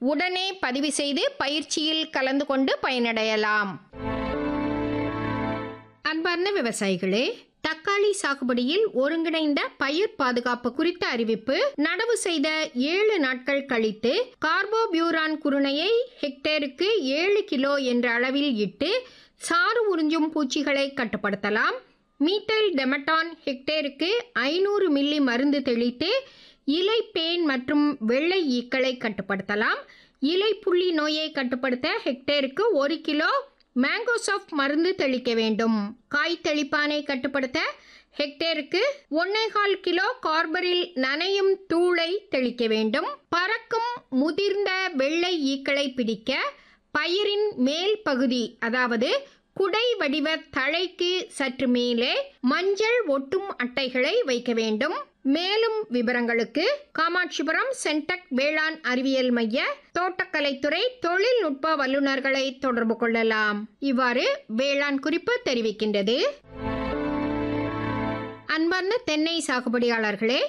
உடனே பதிவு செய்து பயிற்சியில் கலந்து கொண்டு பயனடையலாம் அன்பார்ந்த விவசாயிகளே தக்காளி சாகுபடியில் ஒருங்கிணைந்த பயிர் பாதுகாப்பு குறித்த அறிவிப்பு நடவு செய்த ஏழு நாட்கள் கழித்து கார்போபியூரான் குருணையை ஹெக்டேருக்கு ஏழு கிலோ என்ற அளவில் இட்டு சாறு உறிஞ்சும் பூச்சிகளை கட்டுப்படுத்தலாம் மீட்டைல் டெமட்டான் ஹெக்டேருக்கு ஐநூறு மில்லி மருந்து தெளித்து இலை பேன் மற்றும் வெள்ளை ஈக்களை கட்டுப்படுத்தலாம் இலை புள்ளி நோயை கட்டுப்படுத்த ஹெக்டேருக்கு ஒரு கிலோ மேங்கோசாஃப்ட் மருந்து தெளிக்க வேண்டும் காய் தெளிப்பானை கட்டுப்படுத்த ஹெக்டேருக்கு ஒன்னேகால் கிலோ கார்பரில் நனையும் தூளை தெளிக்க வேண்டும் பறக்கும் முதிர்ந்த வெள்ளை ஈக்களை பிடிக்க பயிரின் மேல் பகுதி அதாவது குடை வடிவ தழைக்கு சற்று மேலே மஞ்சள் ஒட்டும் அட்டைகளை வைக்க வேண்டும் மேலும் விவரங்களுக்கு காமாட்சிபுரம் சென்டெக் வேளாண் அறிவியல் மைய தோட்டக்கலைத்துறை தொழில்நுட்ப வல்லுநர்களை தொடர்பு கொள்ளலாம் இவ்வாறு வேளாண் குறிப்பு தெரிவிக்கின்றது அன்பார்ந்த தென்னை சாகுபடியாளர்களே